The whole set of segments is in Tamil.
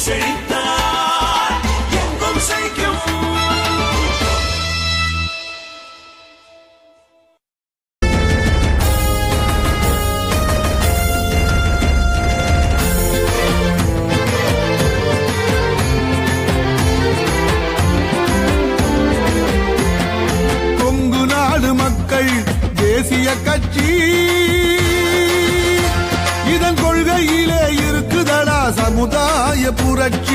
செழித்தால் எங்கும் செழிக்கும் கொங்கு நாடு மக்கள் தேசிய கட்சி இதன் கொள்கையிலே இருக்குதடா சமுதாய புரட்சி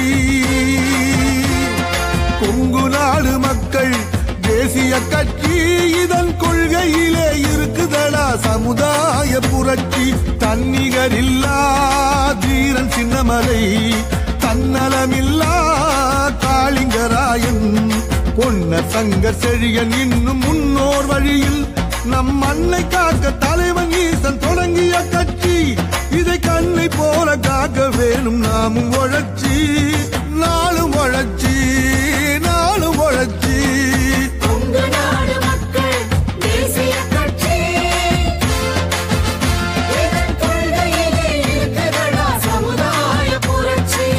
கொங்கு நாடு மக்கள் தேசிய கட்சி இதன் கொள்கையிலே இருக்குதடா சமுதாய புரட்சி தன்னிகரில்லா தீரன் சின்னமலை தன்னலமில்லா காளிங்கராயன் பொன்ன சங்க செழியன் இன்னும் முன்னோர் வழியில் நம் மண்ணை காக்க தலைவன் ஈசன் தொடங்கிய கட்சி இதை கண்ணை போல காக்க வேணும் நாமும் உழைச்சி நாளும் உழைச்சி நாளும் உழைச்சி கொங்கு நாடு மக்கள் தேசிய கட்சி இதன் கொள்கையிலே இருக்குதடா சமுதாய புரட்சி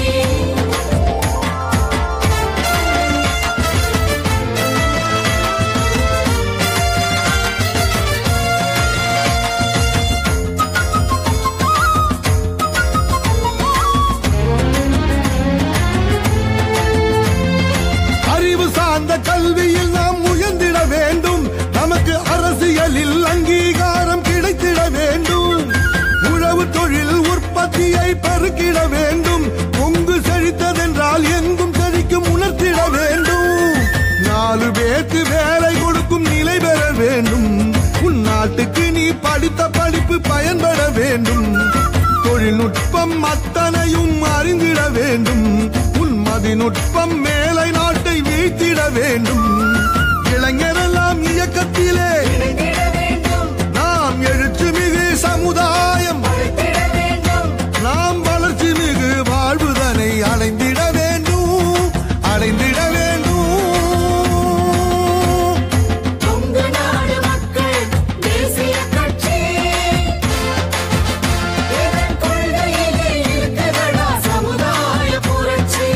அறிவு சார்ந்த கல்வியில் நாம் முயன்றிட வேண்டும் நமக்கு அரசியலில் அங்கீகாரம் கிடைத்திட வேண்டும் உழவு தொழில் உற்பத்தியை பெருக்கிட வேண்டும் கொங்கு செழித்ததென்றால் எங்கும் செழிக்கும் உணர்த்திட வேண்டும் நாலு பேருக்கு வேலை கொடுக்கும் நிலை பெற வேண்டும் உன் நாட்டுக்கு நீ படித்த படிப்பு பயன்பட வேண்டும் தொழில்நுட்பம் அத்தனையும் அறிந்திட வேண்டும் உன் மதிநுட்பம் மேலை நாட்டை வீழ்த்திட வேண்டும் இளைஞரெல்லாம் இயக்கத்திலே இணைந்திட வேண்டும் நாம் எழுச்சி மிகு சமுதாயம் படைத்திட வேண்டும் நாம் வளர்ச்சி மிகு வாழ்வுதனை அடைந்திட வேண்டும் அடைந்திட வேண்டும் கொங்கு நாடு மக்கள் தேசிய கட்சி இதன் கொள்கையிலே இருக்குதடா சமுதாய புரட்சி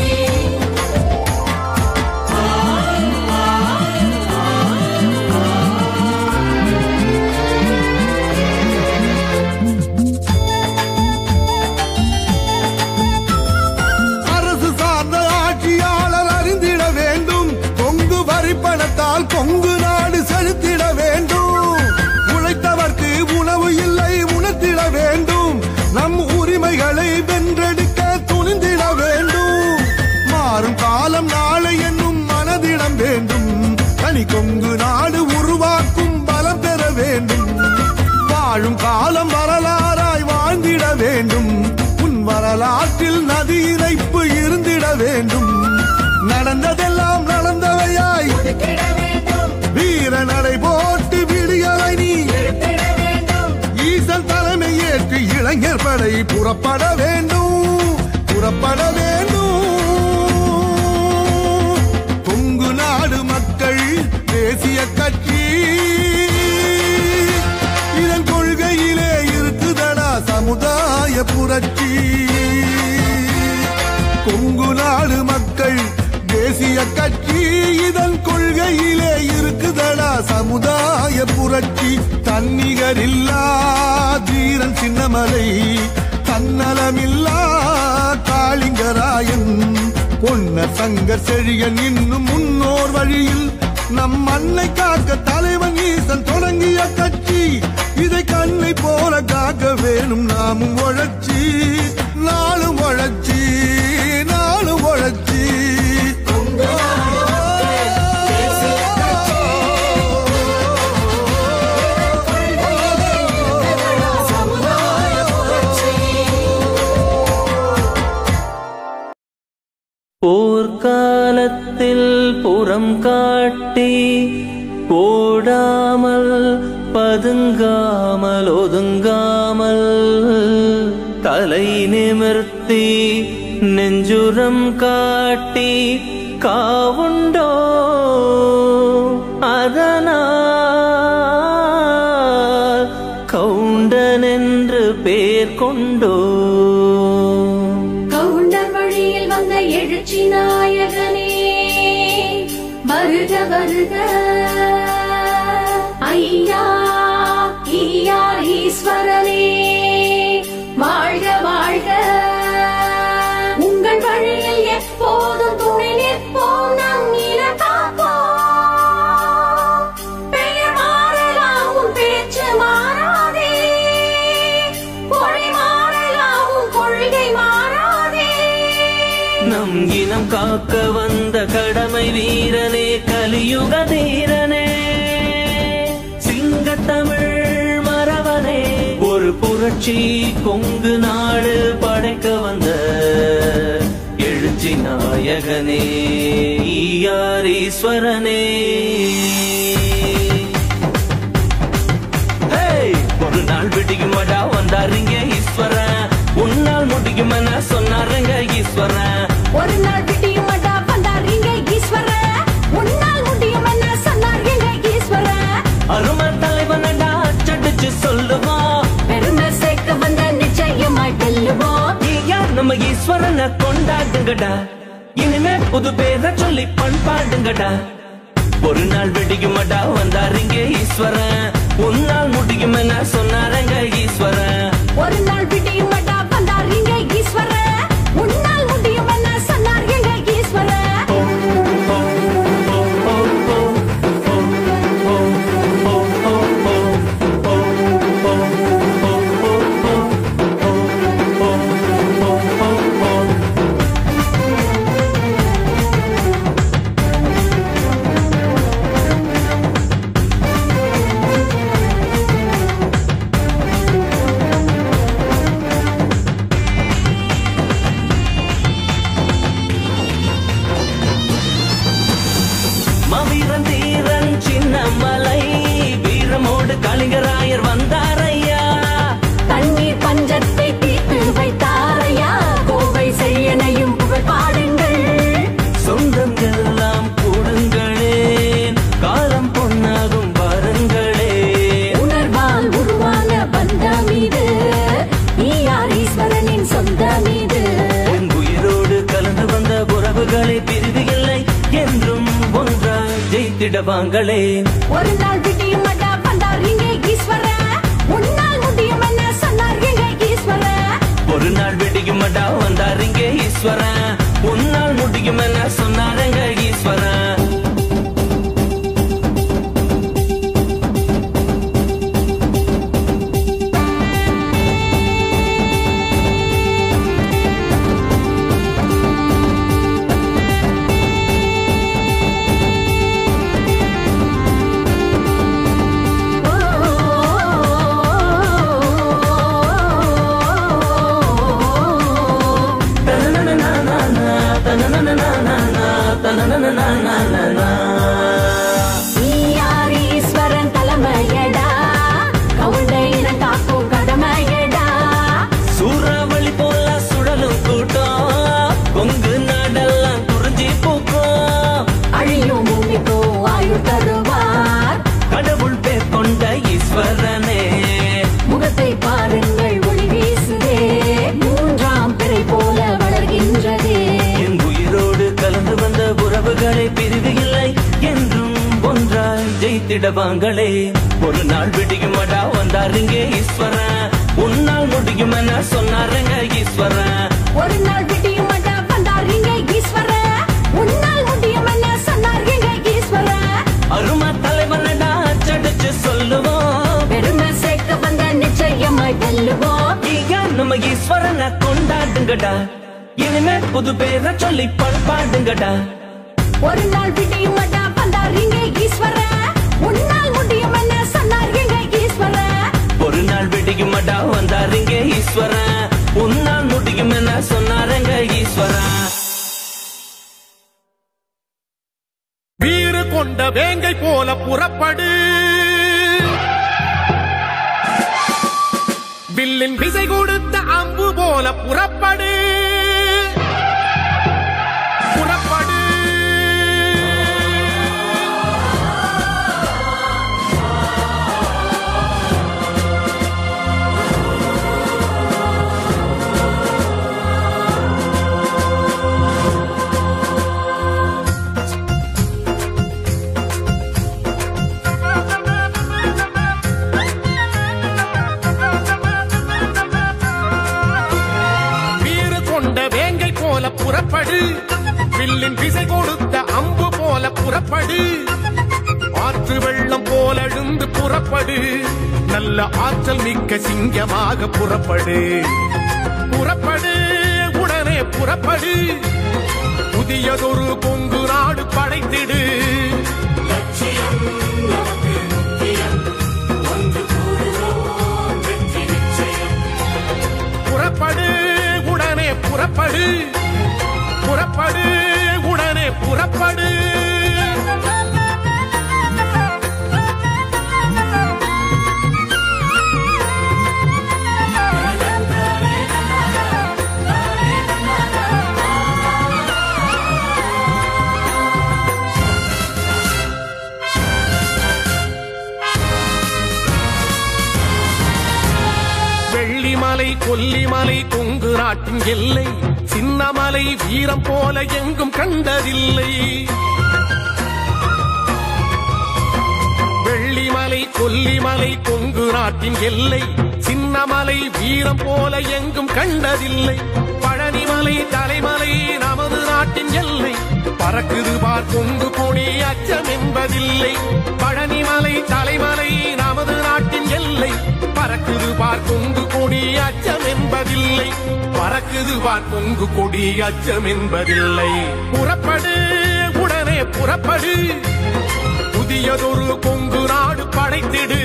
அரசு சார்ந்த ஆட்சியாளர் அறிந்திட வேண்டும் கொங்கு வரிப்பணத்தால் கொங்கு நாடு செலுத்திட வேண்டும் உழைத்தவர்க்கு உணவு இல்லை உணர்த்திட வேண்டும் நம் உரிமைகளை வென்றெடுக்க துணிந்திட வேண்டும் மாறும் காலம் நாளை என்னும் மனதிடம் வேண்டும் தனி கொங்கு நாடு உருவாக்கும் பலம் பெற வேண்டும் வாழும் காலம் வரலாறாய் வாழ்ந்திட வேண்டும் உன் வரலாற்றில் நதி இணைப்பு இருந்திட வேண்டும் நடந்ததெல்லாம் நடந்தவையாய் ஒதுக்கிட வேண்டும் வீர நடை போட்டு விடியலை நீ எடுத்திட வேண்டும் ஈசன் தலைமை ஏற்று இளைஞர் படை புறப்பட வேண்டும் புறப்பட வேண்டும் கொங்கு நாடு மக்கள் தேசிய கட்சி இதன் கொள்கையிலே இருக்குதடா சமுதாய புரட்சி கொங்கு நாடு மக்கள் தேசிய கட்சி இதன் கொள்கையிலே இருக்குதடா சமுதாய புரட்சி தன்னிகரில்லா தீரன் சின்னமலை தன்னலமில்லா காளிங்கராயன் பொன்ன சங்க செழியன் இன்னும் முன்னோர் வழியில் நம் மண்ணை காக்க தலைவன் ஈசன் தொடங்கிய கட்சி இதை கண்ணை போல காக்க வேணும் நாமும் உழைச்சி நாளும் உழைச்சி நாளும் உழைச்சி கொங்கு நாடு மக்கள் தேசிய கட்சி கொள்கையிலே இருக்குதடா சமுதாய புரட்சி போர்க்காலத்தில் புறம் காட்டி போடாமல் பதுங்காமல் ஒதுங்காமல் தலை நிமிர்த்தி நெஞ்சுரம் காட்டி காவுண்டோ அதனால் கவுண்டன் என்று பேர் கொண்டோ கவுண்டர் வழியில் வந்த எழுச்சி நாயகனே வருக வருக ஐயா ஈயா ஈஸ்வரனே வாழ்க வாழ்க உங்கள் வழியில் எப்போதும் துணை நிற்போம் நம் இனம் காப்போம் பெயர் மாறலாம் உன் பேச்சு மாறாதே மொழி மாறலாம் உன் கொள்கை மாறாதே நம் இனம் காக்க வந்த கடமை வீரனே கலியுக தீரனே சிங்கத்தமிழ் மரவனே ஒரு புரட்சி கொங்கு நாடு படைக்க வந்த எழுச்சி நாயகனே ஈயார் ஈஸ்வரனே ஹேய்! ஒரு நாள் விடியுமடா வந்தாருங்க ஈஸ்வரன் உன்னால் முடியுமென சொன்னாருங்க ஈஸ்வரன் ஒரு நாள் விட்டியும் மட்டா வந்தாருங்க ஈஸ்வர உன்னால் முடியும் என்ன சொன்னார் எங்க ஈஸ்வர அருமை தலைவனடா அச்சடிச்சு சொல்லுவோம் பெருமை சேர்க்க வந்த நிச்சயமாய் வெல்லுவோம் ஐயா நம்ம ஈஸ்வரனை கொண்டாடுங்கடா இனிமே புது பேரை சொல்லி பண்பாடுங்கடா ஒரு நாள் வெடிக்குமடா வந்தாருங்க ஈஸ்வரன் உன்னால் முடியுமென சொன்னாருங்க ஈஸ்வரன் ஒரு நாள் விட்டியும் மட்டா வந்தாருங்க ஈஸ்வர உன்னால் முடியும் என்ன சொன்னார் எங்க ஈஸ்வர மவீரன் தீரன் சின்ன மலை வீரமோடு கலிங்கராயர் வந்தாரையா தண்ணீர் பஞ்சத்தை தீர்த்து வைத்தாரையா கோவை செய்யனையும் புகழ் பாடுங்கள் சொந்தம் எல்லாம் கூடுங்களே காலம் பொன்னாகும் பாருங்களே உணர்வால் உருவான பந்தம் இது ஈயார் ஈஸ்வரனின் சொந்தம் இது என் உயிரோடு கலந்து வந்த உறவுகளை பிரிவு இல்லை என்றும் ஒன்றாய் ஜெயித்திடவாங்களே ஒரு நாள் விட்டியும் மட்டா வந்தார் இங்கே ஈஸ்வர உன்னால் முடியும் என்ன சொன்னார் எங்க ஈஸ்வர ஒரு நாள் வெடிக்குமடா வந்தாருங்க ஈஸ்வரன் உன்னால் முடியும் என சொன்னாருங்க ஈஸ்வரன் ஈயார் ஈஸ்வரன் தலைமையடா கவுண்டை இனம் காக்கும் கடமையடா சூறாவளி போல சுழலும் கூட்டம் கொங்கு நாடெல்லாம் குறிஞ்சி பூக்கும் அழியும் பூமிக்கோ ஆயுள் தருவார் கடவுள் பேர் கொண்ட ஈஸ்வரனே முகத்தை பாருங்கள் ஒளி வீசுதே மூன்றாம் பிறை போல வளர்கின்றதே என் உயிரோடு கலந்து வந்த உறவுகளை பிரிவு இல்லை என்றும் ஒன்றாய் ஜெயித்திடவாங்களே ஒரு நாள் விடியுமடா வந்தாருங்க ஈஸ்வரன் உன்னால் முடியும் என சொன்னாருங்க ஈஸ்வரன் ஒரு நாள் விட்டியும் மட்டா வந்தார் இங்க ஈஸ்வர உன்னால் முடியும் என்ன சொன்னார் எங்க ஈஸ்வர அருமா தலைவனடா அச்சடிச்சு சொல்லுவோம் பெருமை சேர்க்க வந்த நிச்சயமாய் வெல்லுவோம் ஐயா நம்ம ஈஸ்வரனை கொண்டாடுங்கடா இனிமே புது பேரை சொல்லி பண்பாடுங்கடா ஒரு நாள் விட்டியும் மட்டா வந்தார் இங்க ஈஸ்வர உன்னால் முடியும் என்ன சொன்னார் எங்க ஈஸ்வர ஒரு நாள் வெடிக்குமடா வந்தாருங்க ஈஸ்வரன் உன்னால் முடியும் என சொன்னாருங்க ஈஸ்வரன் வீறு கொண்ட வேங்கை போல புறப்படு வில்லின் விசை கொடுத்த அம்பு போல புறப்படு புறப்படு போல புறப்படு வில்லின் திசை கொடுத்த அம்பு போல புறப்படு ஆற்று வெள்ளம் போல எழுந்து புறப்படு நல்ல ஆற்றல் மிக்க சிங்கமாக புறப்படு புறப்படு உடனே புறப்படு புதியதொரு கொங்கு நாடு படைத்திடு புறப்படு உடனே புறப்படு புறப்படு உடனே புறப்படு வெள்ளிமலை கொல்லிமலை கொங்கு நாட்டின் எல்லை சின்னமலை வீரம் போல எங்கும் கண்டதில்லை வெள்ளிமலை கொல்லிமலை கொங்கு நாட்டின் எல்லை சின்னமலை வீரம் போல எங்கும் கண்டதில்லை பழனிமலை தலைமலை நமது நாட்டின் எல்லை பறக்குது பார் கொங்கு கொடி அச்சம் என்பதில்லை பழனிமலை தலைமலை நமது நாட்டின் எல்லை பறக்குது பார் கொங்கு கொடி அச்சம் என்பதில்லை பறக்குது பார் கொங்கு கொடி அச்சம் என்பதில்லை புறப்படு உடனே புறப்படு புதியதொரு கொங்கு நாடு படைத்திடு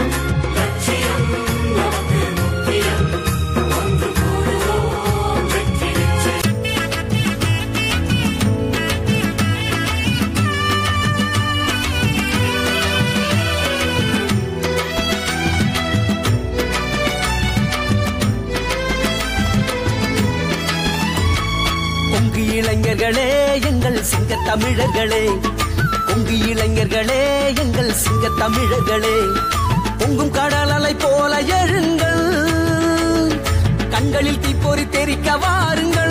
கொங்கு இளைஞர்களே எங்கள் சிங்க தமிழர்களே கொங்கு இளைஞர்களே எங்கள் சிங்க தமிழர்களே பொங்கும் கடல் அலை போல எழுங்கள் கண்களில் தீப்பொறி தெரிக்க வாருங்கள்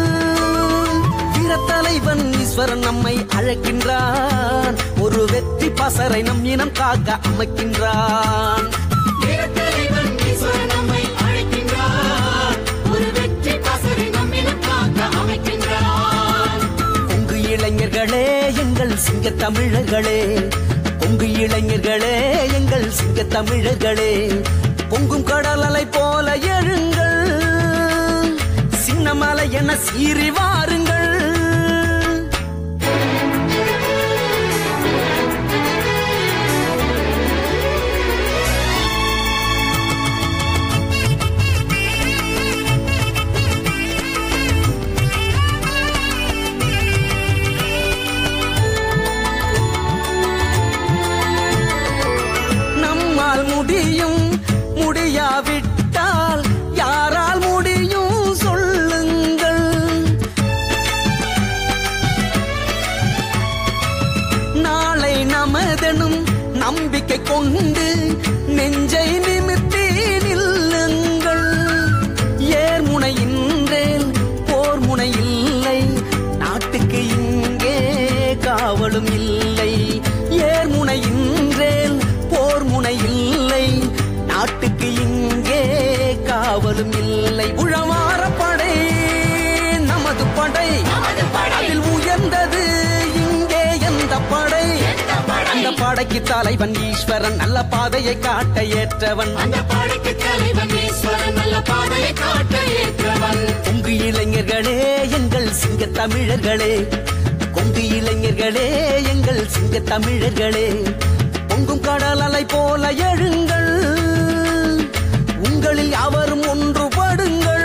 வீரத்தலைவன் ஈஸ்வரன் நம்மை அழைக்கின்றான் ஒரு வெற்றி பசரை நம் இனம் காக்க அமைக்கின்றான் வீரத்தலைவன் ஈஸ்வரன் நம்மை அழைக்கின்றார். ஒரு வெற்றி பசறை நம்மிடம் காக்க அமைக்கின்றார். கொங்கு இளைஞர்களே எங்கள் சிங்க தமிழர்களே கொங்கு இளைஞர்களே எங்கள் சிங்க தமிழர்களே பொங்கும் கடல் அலை போல எழுங்கள் சின்னமலை என சீறி வாருங்கள் நம்மால் முடியும் முடியாவிட்டால் யாரால் முடியும் சொல்லுங்கள் நாளை நமதெனும் நம்பிக்கை கொண்டு நெஞ்சை நிமித்தி நில்லுங்கள் ஏர்முனையின்றேல் போர் முனை இல்லை நாட்டுக்கு இங்கே காவலும் இல்லை ஏர்முனையின்றேல் போர் முனை இல்லை நாட்டுக்கு இங்கே காவலும் இல்லை உழவார படை நமது படை அதில் உயர்ந்தது இங்கே எந்த படை அந்த படைக்கு தலைவன் ஈஸ்வரன் நல்ல பாதையை காட்ட ஏற்றவன் அந்த படைக்கு தலைவன் ஈஸ்வரன் நல்ல பாதையை காட்ட ஏற்றவன் கொங்கு இளைஞர்களே எங்கள் சிங்க தமிழர்களே கொங்கு இளைஞர்களே எங்கள் சிங்க தமிழர்களே பொங்கும் கடல் அலை போல எழுங்கள் உங்களில் யாவரும் ஒன்றுபடுங்கள்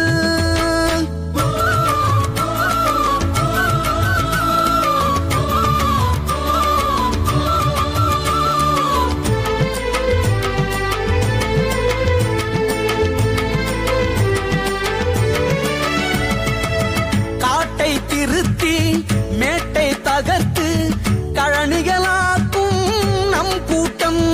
காட்டை திருத்தி மேட்டை தகர்த்து கழனிகளாக்கும் நம் கூட்டம்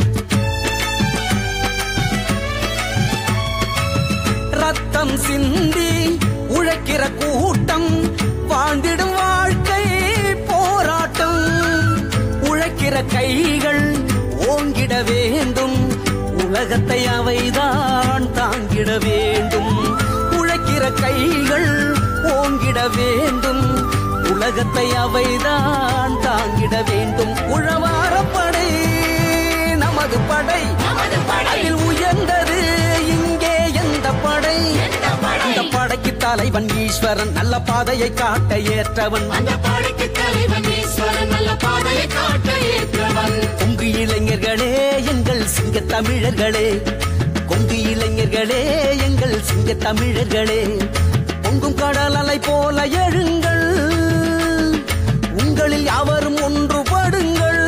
ரத்தம் சிந்தி உழைக்கிற கூட்டம் வாழ்ந்திடும் வாழ்க்கை போராட்டம் உழைக்கிற கைகள் ஓங்கிட வேண்டும் உலகத்தை அவைதான் தாங்கிட வேண்டும் உழைக்கிற கைகள் ஓங்கிட வேண்டும் உலகத்தை அவைதான் தாங்கிட வேண்டும் உழவாரப்படை நமது படை அதில் உயர்ந்தது இங்கே எந்த படை இந்த படைக்கு தலைவன் ஈஸ்வரன் நல்ல பாதையை காட்ட ஏற்றவன் அந்த பாடைக்கு தலைவன் ஈஸ்வரன் நல்ல பாதையை காட்ட ஏற்றவன் கொங்கு இளைஞர்களே எங்கள் சிங்க தமிழர்களே கொங்கு இளைஞர்களே எங்கள் சிங்க தமிழர்களே பொங்கும் கடல் அலை போல எழுங்கள் உங்களில் யாவரும் ஒன்றுபடுங்கள்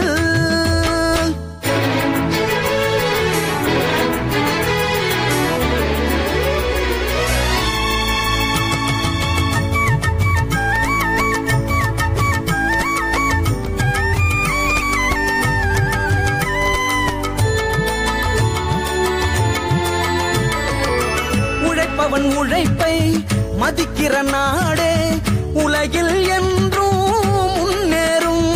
உழைப்பவன் உழைப்பை மதிக்கிற நாடே உலகில் என்றும் முன்னேறும்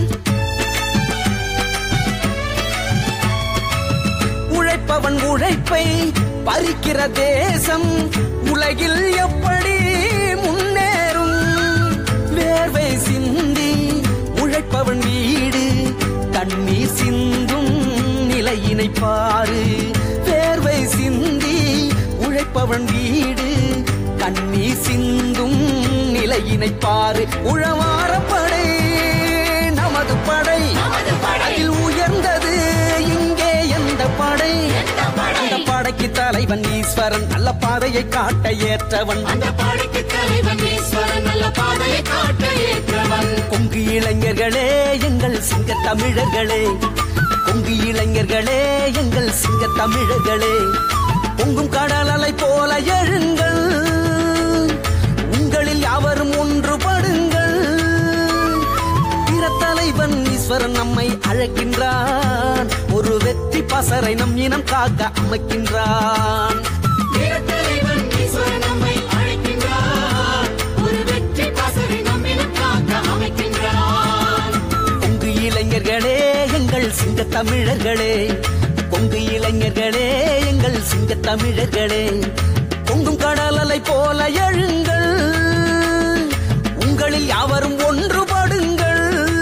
உழைப்பவன் உழைப்பை பறிக்கிற தேசம் உலகில் எப்படி முன்னேறும் வேர்வை சிந்தி உழைப்பவன் வீடு கண்ணீர் சிந்தும் நிலையினை பாரு வேர்வை சிந்தி உழைப்பவன் வீடு கண்ணீர் சிந்தும் நிலையினை பாரு உழவாரப்படை நமது படை அதில் உயர்ந்தது இங்கே எந்த படை அந்த படைக்கு தலைவன் ஈஸ்வரன் நல்ல பாதையை காட்ட ஏற்றவன் அந்த பாடைக்கு தலைவன் ஈஸ்வரன் நல்ல பாதையை காட்ட ஏற்றவன் கொங்கு இளைஞர்களே எங்கள் சிங்க தமிழர்களே கொங்கு இளைஞர்களே எங்கள் சிங்க தமிழர்களே பொங்கும் கடல் அலை போல எழுங்கள் உங்களில் யாவரும் ஒன்றுபடுங்கள் பிற தலைவன் ஈஸ்வரன் நம்மை அழைக்கின்றான் ஒரு வெற்றி பசரை நம் இனம் காக்க அமைக்கின்றான் வீரத்தலைவன் ஈஸ்வரன் நம்மை அழைக்கின்றார் ஒரு வெற்றி பசரை நம்மிடம் காக்க அமைக்கின்றார் கொங்கு இளைஞர்களே எங்கள் சிங்க தமிழர்களே கொங்கு இளைஞர்களே எங்கள் சிங்க தமிழர்களே பொங்கும் கடல் அலை போல எழுங்கள் உங்களில் யாவரும் ஒன்றுபடுங்கள்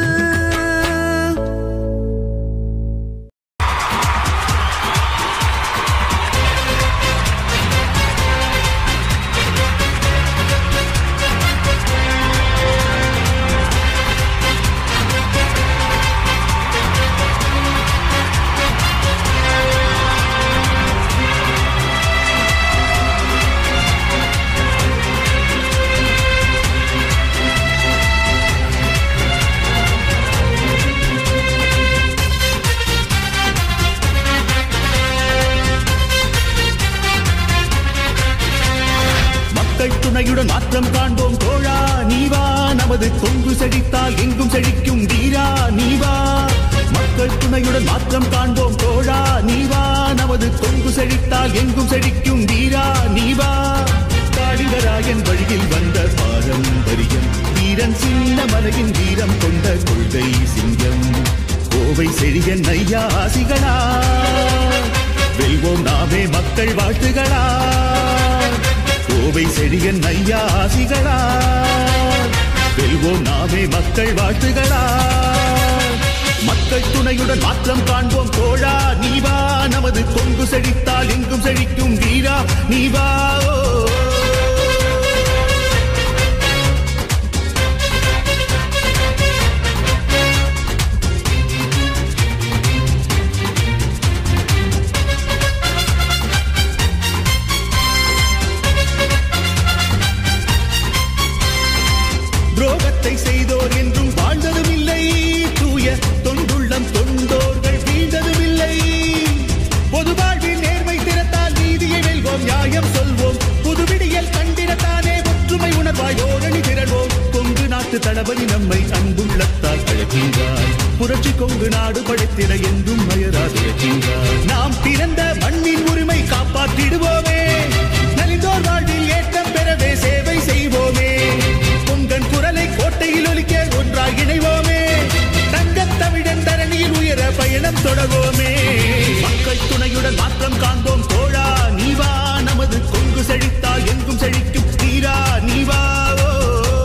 மக்கள் துணையுடன் மாற்றம் காண்போம் தோழா நீவா நமது கொங்கு செழித்தால் எங்கும் செழிக்கும் வீரா நீவா மக்கள் துணையுடன் மாற்றம் காண்போம் தோழா நீவா நமது கொங்கு செழித்தால் எங்கும் செழிக்கும் வீரா நீவா காளிங்கராயன் வழியில் வந்த பாரம்பரியம் வீரன் சின்ன மலையின் வீரம் கொண்ட கொள்கை சிங்கம் கோவை செழியன் ஐயா ஆசிகளா வெல்வோம் நாமே மக்கள் வாழ்த்துகளா கோவை செழியன் ஐயா ஆசிகளா வெல்வோம் நாமே மக்கள் வாழ்த்துகளா மக்கள் துணையுடன் மாற்றம் காண்போம் தோழா நீவா நமது கொங்கு செழித்தால் எங்கும் செழிக்கும் வீரா நீவா ஓ. துரோகத்தை செய்தோர் என்றும் வாழ்ந்ததும் இல்லை தூய தொண்டுள்ளம் தொண்டோர்கள் வீழ்ந்ததும் இல்லை பொது வாழ்வில் நேர்மை திறத்தால் நீதியை வெல்வோம் நியாயம் சொல்வோம் புதுவிடியல் கண்டிடத்தானே ஒற்றுமை உணர்வாய் ஓரணி திரள்வோம் கொங்கு நாட்டு தளபதி நம்மை அன்புள்ளத்தால் அழைக்கின்றார் புரட்சி கொங்கு நாடு படைத்திட என்றும் மயராதிருக்கின்றார் நாம் பிறந்த மண்ணின் உரிமை காப்பாற்றிடுவோமே நலிந்தோர் வாழ்வில் ஏற்றம் பெறவே சேவை செய்வோமே பொங்கன் குரலை கோட்டையில் ஒலிக்க ஒன்றாய் இணைவோமே தங்கத் தமிழன் தரணியில் உயர பயணம் தொடர்வோமே மக்கள் துணையுடன் மாற்றம் காண்போம் தோழா நீவா நமது கொங்கு செழித்தால் எங்கும் செழிக்கும் தீரா நீவா ஓ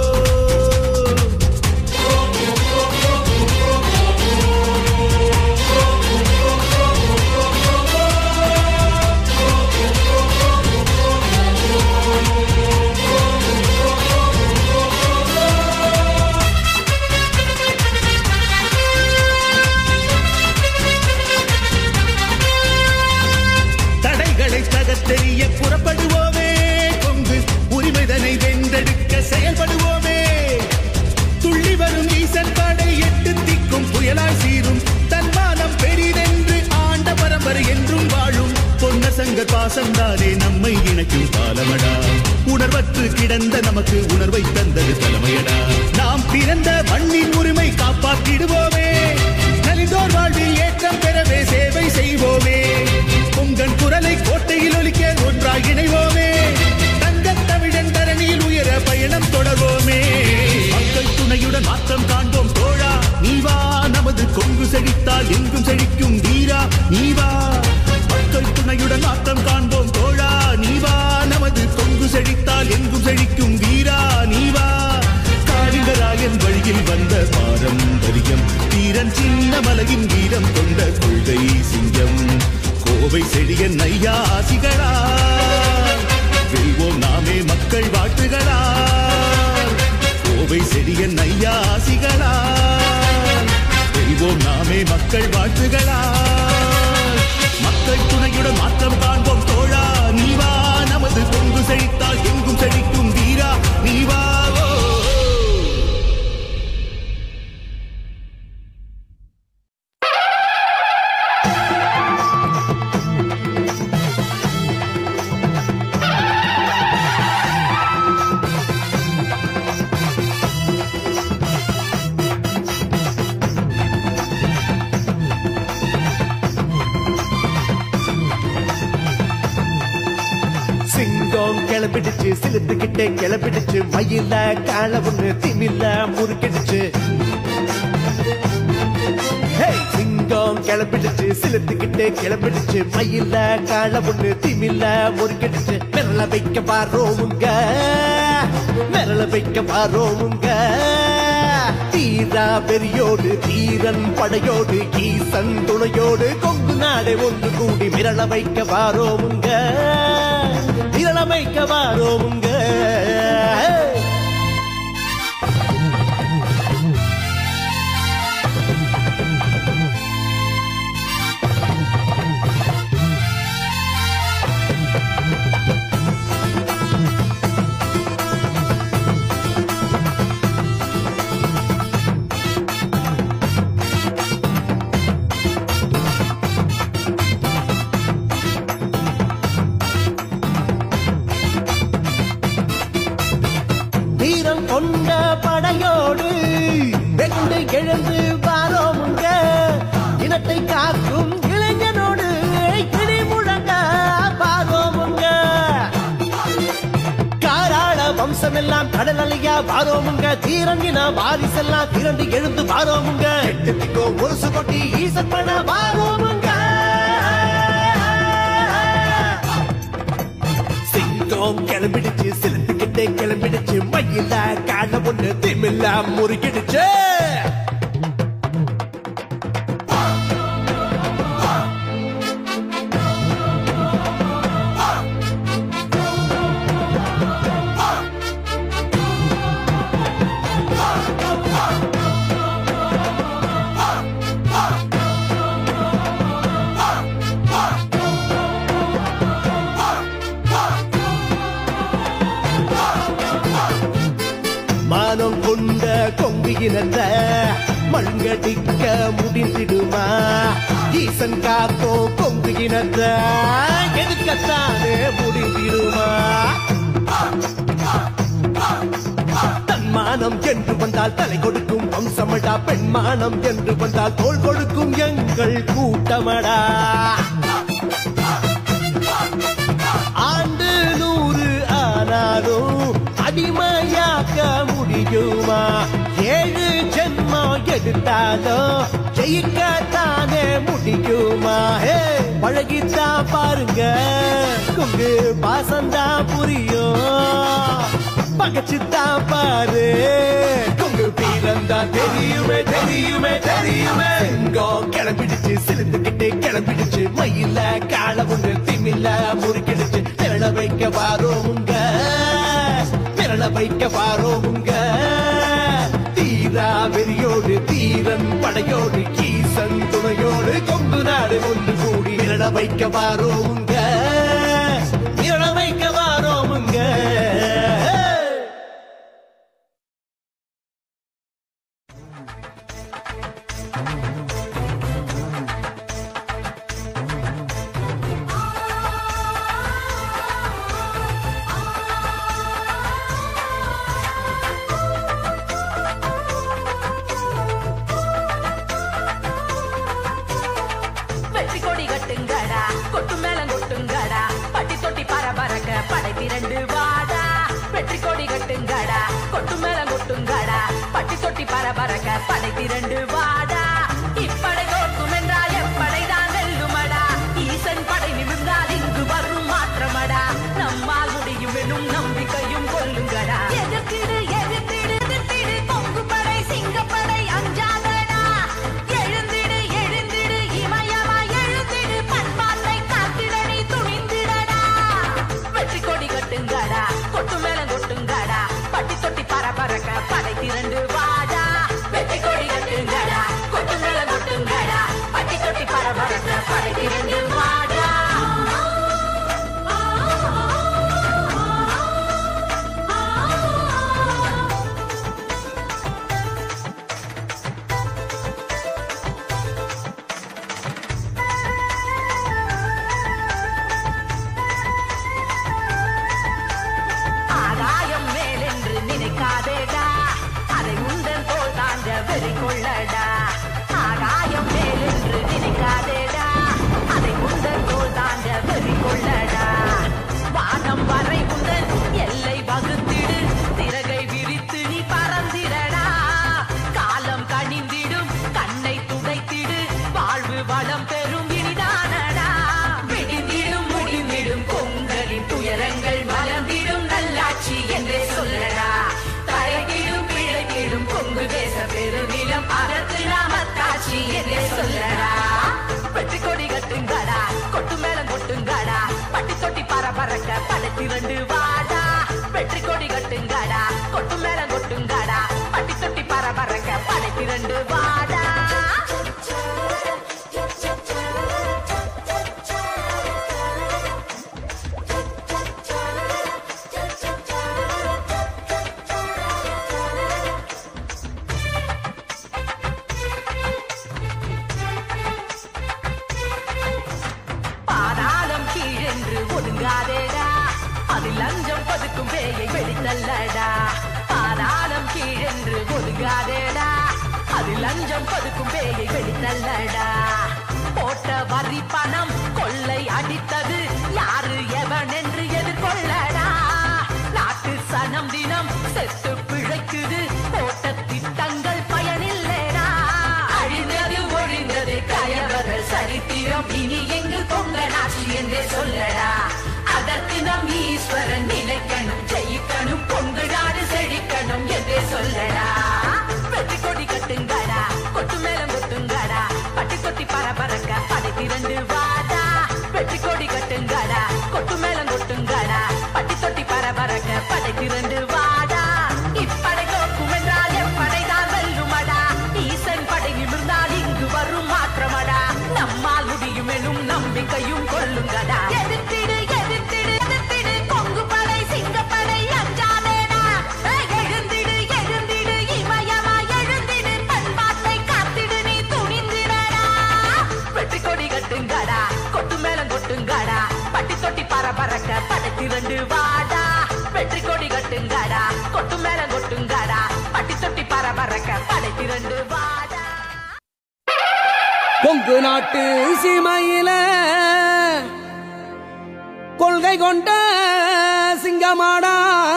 தானே நம்மை இணைக்கும் காலமடா உணர்வற்று கிடந்த நமக்கு உணர்வை தந்தது தலைமையடா நாம் பிறந்த மண்ணின் உரிமை காப்பாற்றிடுவோமே நலிந்தோர் வாழ்வில் ஏற்றம் பெறவே சேவை செய்வோமே உங்கன் குரலை கோட்டையில் ஒலிக்க ஒன்றாய் இணைவோமே தங்கத் தமிழன் தரணியில் உயர பயணம் தொடர்வோமே மக்கள் துணையுடன் மாற்றம் காண்போம் தோழா நீ வா நமது கொங்கு செழித்தால் எங்கும் செழிக்கும் வீரா நீ வா மக்கள் துணையுடன் மாற்றம் காண்போம் தோழா நீ வா நமது கொங்கு செழித்தால் எங்கும் செழிக்கும் வீரா நீ வா காரிகராயன் வழியில் வந்த பாரம்பரியம் வீரன் சின்ன மலையின் வீரம் கொண்ட கொள்கை சிங்கம் கோவை செழியன் ஐயா ஆசிகளா வெல்வோம் நாமே மக்கள் வாழ்த்துகளா கோவை செழியன் ஐயா ஆசிகளா வெல்வோம் நாமே மக்கள் வாழ்த்துகளா மக்கள் துணையுடன் மாற்றம் காண்போம் தோழா நீ வா நமது கொங்கு செழித்தால் எங்கும் செழிக்கும் வீரா நீ வா ஓ, ஓ. சிங்கம் கிளம்பிடுச்சு சிலுத்துக்கிட்டே கிளம்பிடுச்சு மயில கால ஒண்ணு திமில்ல முறுக்கிடுச்சு ஹேய், சிங்கம் கிளம்பிடுச்சு சிலுத்துக்கிட்டே கிளம்பிடுச்சு மயில கால ஒண்ணு திமில்ல முறுக்கிடுச்சு மிரள வைக்க பாரோமுங்க மிரள வைக்க பாரோமுங்க தீரா பெரியோடு தீரன் படையோடு ஈசன் துணையோடு கொங்கு நாடே ஒன்று கூடி மிரள வைக்க வாரோமுங்க மிரள வைக்க வாரோமுங்க வீரம் கொண்ட படையோடு வெகுண்டு எழுந்து வாரோமுங்க இனத்தை காக்கும் இளைஞனோடு கிளி முழங்க பாரோமுங்க காராள வம்சமெல்லாம் கடல் அலையா வாரோமுங்க தீரங்கின வாரிசெல்லாம் திரண்டு எழுந்து வாரோமுங்க எட்டுத்திக்கோ முரசு கொட்டி ஈசன் பண்ண வாரோமுங்க சிங்கம் கிளம்பிடுச்சு சிலந்துகிட்டே கிளம்பிடுச்சு மயில காண ஒண்ணு திமில்ல முறுக்கிடுச்சு மானம் கொண்ட கொங்கு இனத்த மண்கடிக்க முடிந்திடுமா ஈசன் காத்தோ கொங்கு இனத்த எதுக்கத்தானே முடிந்திடுமா தன்மானம் என்று வந்தால் தலை கொடுக்கும் வம்சமடா பெண்மானம் என்று வந்தால் தோள் கொடுக்கும் எங்கள் கூட்டமடா ஆண்டு நூறு ஆனாலும் அடிமையாக்க முடியுமா ஏழு ஜென்மம் எடுத்தாலும் ஜெயிக்கத்தானே முடியுமா ஹே பழகித்தான் பாருங்க கொங்கு பாசந்தான் புரியும் பகச்சுத்தான் பாரு கொங்கு பீரந்தா தெரியுமே தெரியுமே தெரியுமே சிங்கம் கிளம்பிடுச்சு சிலிந்துக்கிட்டே கிளம்பிடுச்சு மயில கால ஒன்று திமில்ல முறுக்கிடுச்சு திரள வைக்க வாரோமுங்க திரள வைக்க வாரோமுங்க தீரா வெறியோடு தீரன் படையோடு கீசன் துணையோடு கொங்கு நாடு ஒன்று கூடி திரள வைக்க வாரோமுங்க திரள வைக்க வாரோமுங்க ஆ பரபரக்க படை திரண்டு வாடா இப்படை தோற்கும் என்றால் எப்படைதான் வெல்லுமடா ஈசன் படை நிமிர்ந்தால் இங்கு வரும் மாற்றமடா நம்மால் முடியும் எனும் நம்பிக்கையும் கொள்ளுங்கடா எதிர்த்திடு எதிர்த்திடு எதிர்த்திடு கொங்கு படை சிங்கப்படை அஞ்சாதடா எழுந்திடு எழுந்திடு இமயமா எழுந்திடு பண்பாட்டை காத்திட நீ துணிந்திடடா வெற்றி கொடி கட்டுங்கடா கொட்டு மேல கொட்டுங்கடா பட்டி தொட்டி பரபரக்க படை திரண்டு வாடா வெற்றி கொடி கட்டுங்கடா கொட்டு மேல கொட்டுங்கடா பட்டி தொட்டி பரபரக்க படை திரண்டு வாடா ஆகாயம் மேலென்று நினைக்காதேடா அதை உந்தன் தோல் தாண்ட வெறி கொள்ளடா ஆகாயம் மேலென்று நினைக்காதேடா அதை உந்தன் தோல் தாண்ட வெறி கொள்ளடா வானம் வரை உந்தன் எல்லை வகுத்திடு திறகை விரித்து நீ பறந்திடடா காலம் கனிந்திடும் கண்ணை துடைத்திடு வாழ்வு வளம் பெறும் இனிதானடா விடிந்திடும் முடிந்திடும் பொங்கலின் துயரங்கள் மலர்ந்திடும் நல்லாட்சி என்றே சொல்லடா தழைத்திடும் பிழைத்திடும் கொங்கு தேச பெருநிலம் அறத்து நாமத்தாட்சி என்றே சொல்லடா வெற்றி கொடி கட்டுங்கடா கொட்டு மேளம் கொட்டுங்கடா பட்டி தொட்டி பரபரக்க படைத்திரண்டு வாடா வெற்றி கொடி கட்டுங்கடா கொட்டு மேளம் கொட்டுங்கடா பட்டி தொட்டி பரபரக்க படைத்திரண்டு வாடா பாதாளம் கீழென்று ஒடுங்காதேடா அதில் லஞ்சம் பதுக்கும் பேயை வெளித்தல்லடா பாதாளம் கீழென்று ஒடுங்காதேடா அதில் லஞ்சம் பதுக்கும் பேயை வெளித்தல்லடா போட்ட வரி பணம் கொள்ளை அடித்தது யாரு எவன் என்று எதிர்கொள்ளடா நாட்டு சனம் தினம் செத்து பிழைக்குது போட்ட திட்டங்கள் பயனில்லைடா அழிந்தது ஒழிந்தது கயவர்கள் சரித்திரம் இனி எங்கு பொங்க நாட்சி என்றே சொல்லடா அதற்கு நம் ஈஸ்வரன் நினைக்கணும் ஜெயிக்கணும் பொங்கு நாடு செழிக்கணும் என்றே சொல்லடா வெற்றி கொடி கட்டுங்கடா கொட்டு மேலம் கொட்டுங்கடா பட்டி தொட்டி பரபரக்க படை திரண்டு வாடா வெற்றி கொடி கட்டுங்கடா கொட்டு மேலம் கொட்டுங்கடா பட்டி தொட்டி பரபரக்க படை திரண்டு வாடா இப்படை தோற்கும் என்றால் எப்படைதான் வெல்லுமடா ஈசன் படை நிமிர்ந்தால் இங்கு வரும் மாற்றமடா நம்மால் முடியும் எனும் நம்பிக்கையும் கொள்ளுங்கடா எதிர்த்திடு எதிர்த்திடு எதிர்த்திடு கொங்கு படை சிங்கப்படை அஞ்சாதேடா ஏய், எழுந்திடு எழுந்திடு இமயமா எழுந்திடு பண்பாட்டை காத்திடு நீ துணிந்திடடா வெற்றி கொடி கட்டுங்கடா கொட்டு மேளம் கொட்டுங்கடா பட்டி தொட்டி பரபரக்க படை திரண்டு வாடா வெற்றி கொடி கட்டுங்கடா கொட்டு மேளம் கொட்டுங்கடா பட்டி தொட்டி பரபரக்க படை திரண்டு வாடா கொங்கு நாட்டு சீமையில கொள்கை கொண்ட சிங்கமாடா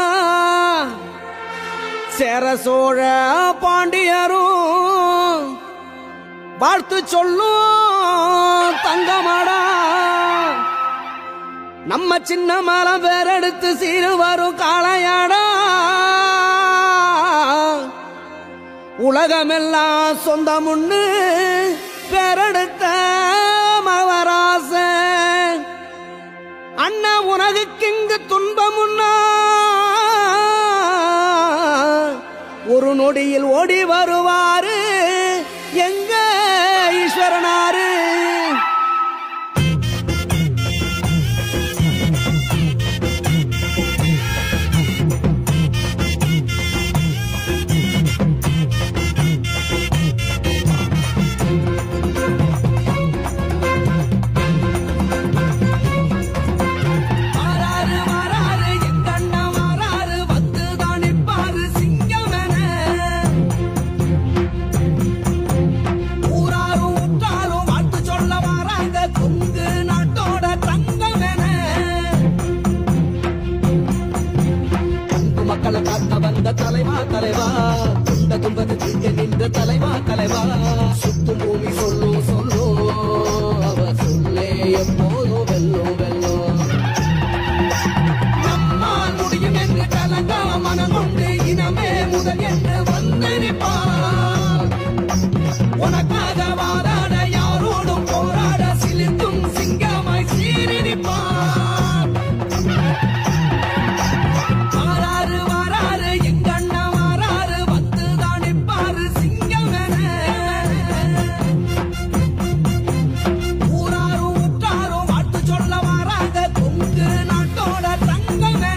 சேர சோழ பாண்டியரும் வாழ்த்து சொல்லும் தங்கமாடா நம்ம சின்ன மலம் பேரெடுத்து சீரு வரும் காளையாடா உலகமெல்லாம் சொந்தமுன்னு பேரெடுத்த மவராச அண்ணா உனக்கு இங்கு துன்பமுன்னா ஒரு நொடியில் ஓடி வருவாரு எங்க ஈஸ்வரனாரு வாராரு வாராரு எங்கண்ணா வாராரு வந்து தானிப்பாரு சிங்கமென ஊராரும் உற்றாரும் வாழ்த்து சொல்ல வாராங்க கொங்கு நாட்டோட தங்கமென கொங்கு மக்களை காக்க வந்த தலைவா தலைவா கொங்கு கொண்ட துன்பது தீர்க்க நின்ற தலைவா தலைவா சுத்தும் பூமி சொல்லும் சொல்லும் அவ சொல்லே எப்போதும் வெல்லும் வெல்லும் நம்மால் முடியும் என்று கலங்கா மனம் கொண்டு இனமே முதல் என்று வந்து நிற்பார் உனக்காக வாதாட யாரோடும் போராட சிலிர்த்தும் சிங்கமாய் சீறி நிற்பார் வாராரு வாராரு எங்கண்ண வாராரு வந்துதான் நிற்பாரு சிங்கமென ஊராரும் உற்றாரும் வாழ்த்து சொல்ல வாராங்க கொங்கு நாட்டோட தங்கமென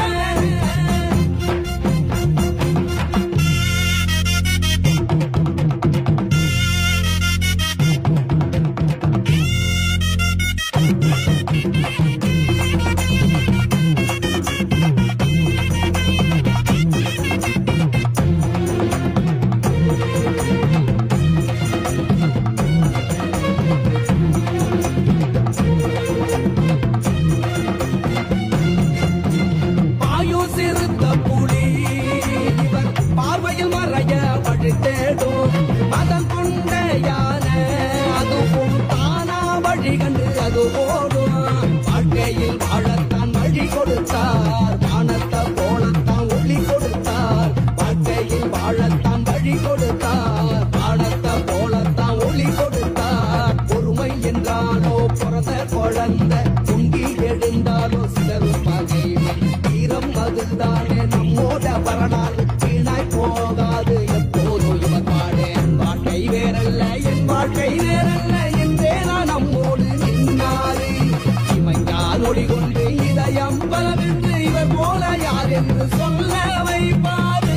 பாயு சிறுத்த புலி இவர் பார்வையில் மறைய வழி தேடும் மதம் கொண்ட யானை அதுவும் தானா வழி கண்டு அது ஓடும் வாழ்க்கையில் வாழத்தான் வழி கொடுத்தார் வானத்தை போலத்தான் ஒளி கொடுத்தார் வாழ்க்கையில் வாழத்தான் வழி கொடுத்தார் வானத்தை போலத்தான் ஒளி கொடுத்தார் பொறுமை என்றாலோ பிறந்த குழந்தை பொங்கி எழுந்தாலோ சிலரும் பகைமை வீரம் அதுதானே நம்மோட வரலாறு வீணாய் போகாது எப்போதும் இவர் பாடு என் வாழ்க்கை வேறல்ல என் வாழ்க்கை வேறல்ல என்றே நான் நம்மோடு நின்னாரு இமைக்கால் ஒளி கொண்டு இதயம் பலவிட்டு இவர் போல யார் என்று சொல்ல வைப்பாரு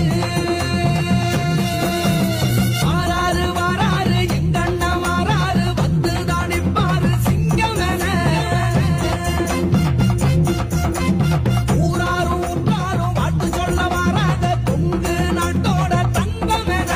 வாராரு வாராரு எங்கண்ண வாராரு வந்து தானிப்பாரு சிங்கமென ஊராரும் ஊற்றாரும் வாழ்த்து சொல்ல வாராத கொங்கு நாட்டோட தங்கமென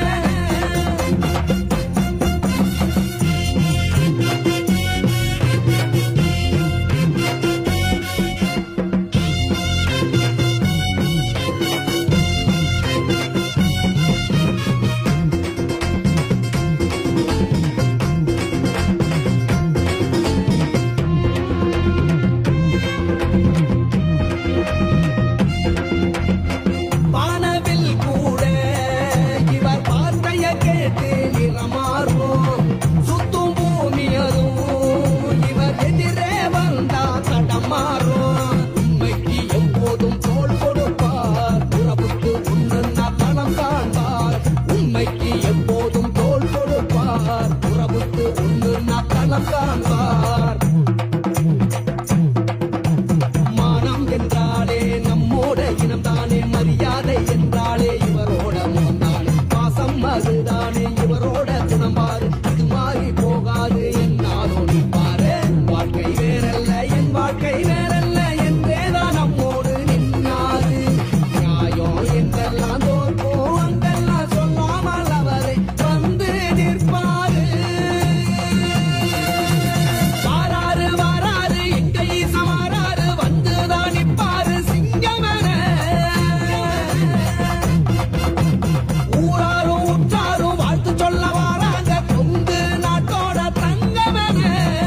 வானவில் கூட இவர் வார்த்தைய கேட்டு நிறமாறும் சுத்தும் பூமி அதுவும் இவர் எதிரே வந்தா தடமாறும் உண்மைக்கு எப்போதும் தோள் கொடுப்பார் உறவுக்கு உன்னுன்னா பணம் காண்பார் உண்மைக்கு எப்போதும் தோள் கொடுப்பார் உறவுக்கு உன்னுன்னா பணம் காண்பார் மானம் என்றாலே நம்மோட இனம் தானே மரியாதை என்றாலே இவரோட முகம் தானே பாசம் அதுதானே இவரோட குணம் பாரு இது மாறி போகாது என்னாலும் நிற்பாரு வாழ்க்கை வேறல்ல என் வாழ்க்கை வேறல்ல என்றேதான் நம்மோடு நின்னாது நியாயம் என்றெல்லாம் தோற்கும் அங்கெல்லாம் சொல்லாமல் அவரை வந்து நிற்பாரு வாராரு வாராரு எங்க ஈசமாறாரு வந்துதான் நிப்பாரு சிங்கமென ஊராரும் உற்றாரும் வாழ்த்து சொல்ல வாராங்க கொங்கு நாட்டோட தங்கமென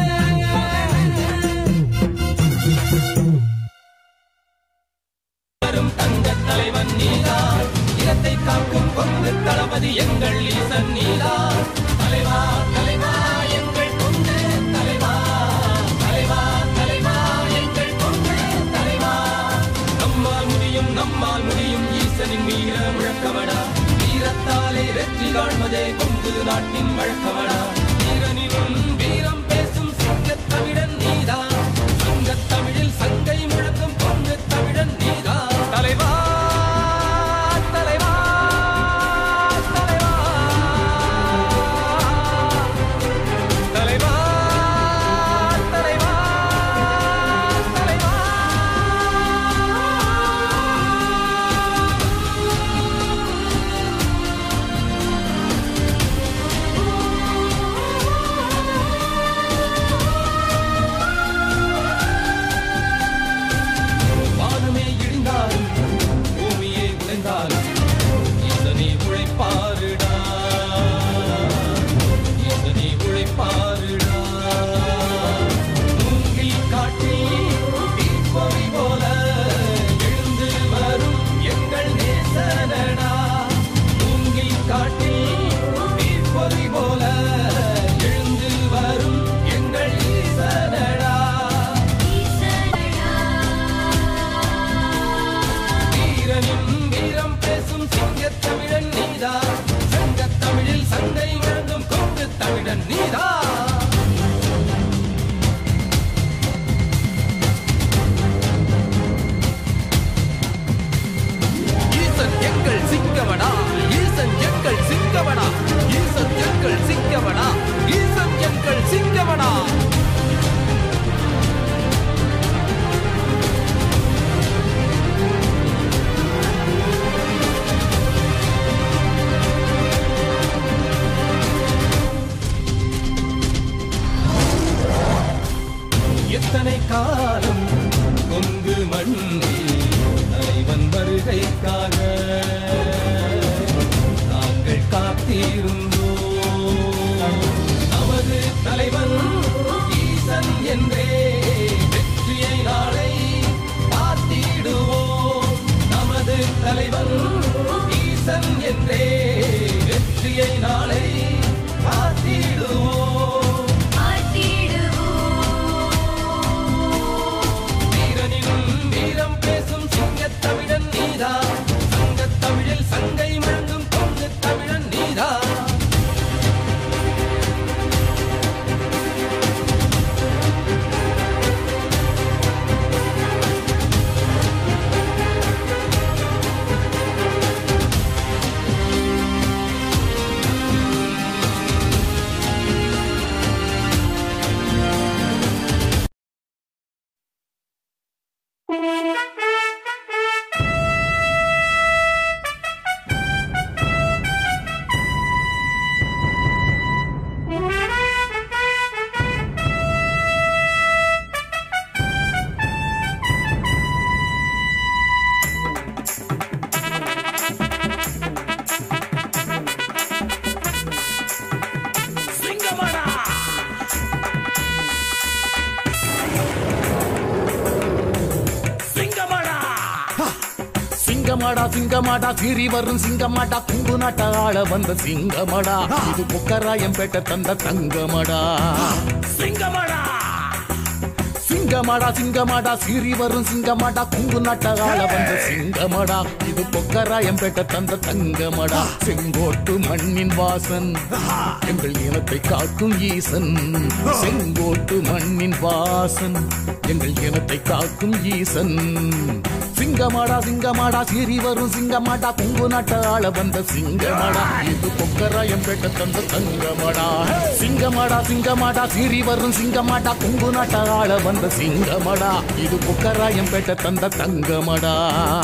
நம்மால் முடியும் நம்மால் முடியும் ஈசனின் வீர முழக்கமடா வீரத்தாலே வெற்றி காண்பதே கொங்கு நாட்டின் வழக்கமடா வீரனிலும் வீரம் பேசும் சங்கத் தமிழன் நீதான் சங்கத் தமிழில் சங்கை முழக்கும் கொங்கு தமிழன் நீதான் தலைவா தலைவா தலைவா தலைவா தலைவா தலைவா Thank சிங்கமாடா சிங்கமாடா சீறி வரும் சிங்கமாடா குங்கு நாட்ட ஆள வந்த சிங்கமடா இது புக்கராயம் பேட்ட தந்த தங்கமடா சிங்கமடா சிங்கமாடா சிங்கமாடா சீறி வரும் சிங்கமாடா குங்கு நாட்டகால வந்த சிங்கமடா இது பொக்கராயம் பேட்ட தந்த தங்கமடா செங்கோட்டு மண்ணின் வாசன் எங்கள் இனத்தை காக்கும் ஈசன் செங்கோட்டு மண்ணின் வாசன் எங்கள் இனத்தை காக்கும் ஈசன் சிங்கமாடா சிங்கமாடா சீறி வரும் சிங்கமாடா குங்கு நாட்ட ஆள வந்த சிங்கமாடா இது பொக்கராயம் பேட்ட தந்த தங்கமடா சிங்கமாடா சிங்கமாடா சீறி வரும் சிங்கமாடா குங்கு நாட்ட ஆள வந்த சிங்கமடா இது பொக்கராயம் பேட்ட தந்த தங்கமடா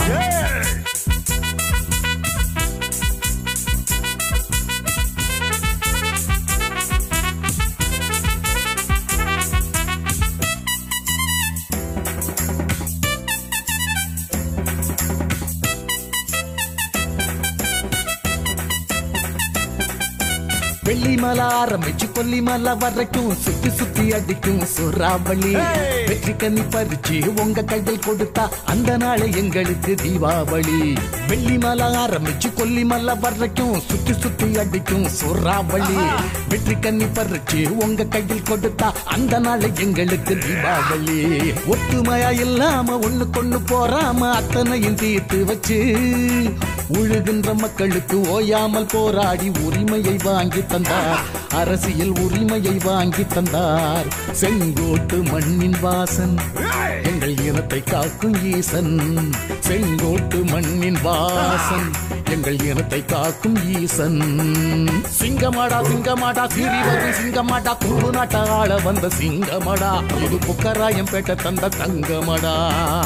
வெள்ளிமலை ஆரம்பிச்சு கொல்லிமலை வரைக்கும் சுத்தி சுத்தி அடிக்கும் சுறாவளி வெற்றி கண்ணி பறிச்சு உங்க கையில் கொடுத்தா அந்த நாள் எங்களுக்கு தீபாவளி வெள்ளிமலை ஆரம்பிச்சு கொல்லிமலை வரைக்கும் சுத்தி சுத்தி அடிக்கும் சுறாவளி வெற்றி கண்ணி பறிச்சு உங்க கையில் கொடுத்தா அந்த நாள் எங்களுக்கு தீபாவளி ஒத்துமையா இல்லாம ஒண்ணு கொண்டு போறாம அத்தனையும் தீர்த்து வச்சு உழுகின்ற மக்களுக்கு ஓயாமல் போராடி உரிமையை வாங்கி தந்தார் அரசியல் உரிமையை வாங்கி தந்தார் செங்கோட்டு மண்ணின் வாசன் எங்கள் இனத்தை காக்கும் ஈசன் செங்கோட்டு மண்ணின் வாசன் எங்கள் இனத்தை காக்கும் ஈசன் சிங்கமாடா சிங்கமாடா சீறி வரும் சிங்கமாடா குங்கு நாட்ட ஆள வந்த சிங்கமடா இது புக்கராயம் பேட்ட தந்த தங்கமடா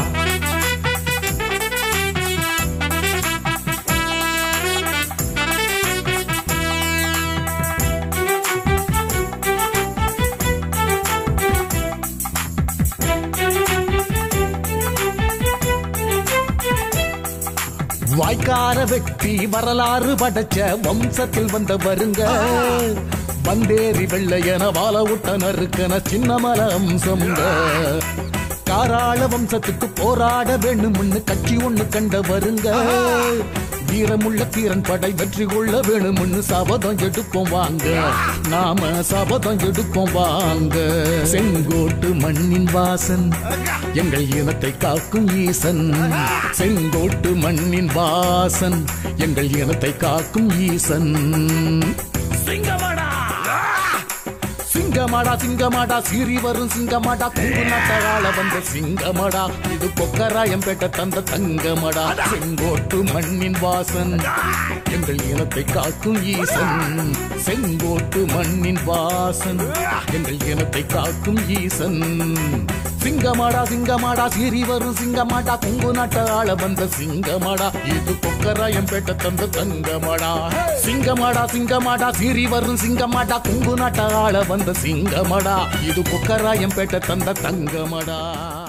வாய்க்கார வெட்டி வரலாறு படைச்ச வம்சத்தில் வந்த வருங்க வந்தேறி வெள்ளையன வாழ விட்டனருக்கன சின்னமல அம்சம்ங்க காராள வம்சத்துக்கு போராட வேணும்னு கட்சி ஒண்ணு கண்ட வருங்க வீரமுள்ள தீரன் படை வெற்றி கொள்ள வேணும்னு சபதம் எடுப்போம் வாங்க நாம சபதம் எடுப்போம் வாங்க செங்கோட்டு மண்ணின் வாசன் எங்கள் இனத்தை காக்கும் ஈசன் செங்கோட்டு மண்ணின் வாசன் எங்கள் இனத்தை காக்கும் ஈசன் சிங்கமடா சிங்கமாடா சிங்கமாடா சீறி வரும் சிங்கமாடா குங்கு நாட்டகால வந்த சிங்கமடா இது பொக்கராயம் பேட்ட தந்த தங்கமடா செங்கோட்டு மண்ணின் வாசன் எங்கள் இனத்தை காக்கும் ஈசன் செங்கோட்டு மண்ணின் வாசன் எங்கள் இனத்தை காக்கும் ஈசன் சிங்கமாடா சிங்கமாடா சீறி வரும் சிங்கமாடா குங்கு நாட்ட ஆள வந்த சிங்கமாடா இது பொக்கராயம் பேட்ட தந்த தங்கமாடா சிங்கமாடா சிங்கமாடா சீறி வரும் சிங்கமாடா குங்கு நாட்ட ஆள வந்த சிங்கமடா இது பொக்கராயம் பேட்ட தந்த தங்கமடா